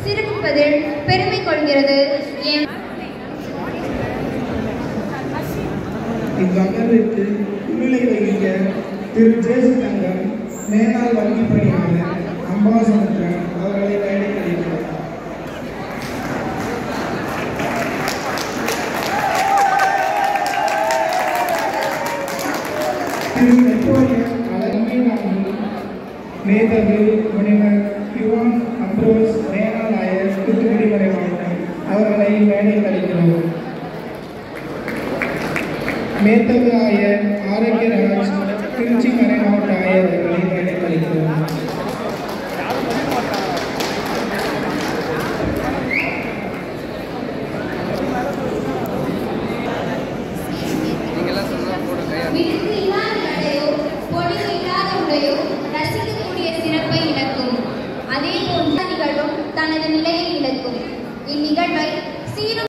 சிறப்பிப்பதில் பெருமை கொள்கிறது என் இவ்வமர்விற்கு முன்னிலை வகிக்க திரு ஜேசுதங்கம் மேனாள் வங்கி பணியாளர் அம்பாசமுத்திரன் அவர்களை வேலை கிடைக்கிறார் திரு நெப்போலியன் அலங்கீனாமி மேதகு முனிவர் யுவான் அம்ப்ரோஸ் மேனாள் ஆயர் தூத்துக்குடி மறை மாவட்டம் அவர்களை வேலை கிடைக்கிறோம் மேத்தகு ஆயர் ஆரோக்கியராஜ் திருச்சி மறை மாவட்ட ஆயர் அவர்களை வேலை கழிக்கிறோம் விடுப்பு இல்லாத நடையோ பொழிவு இல்லாத உடையோ ரசிக்கக்கூடிய சிறப்பை இழக்கும் அதே போன்ற நிகழ்வும் தனது நிலையை இழக்கும் இந்நிகழ்வை சீரும்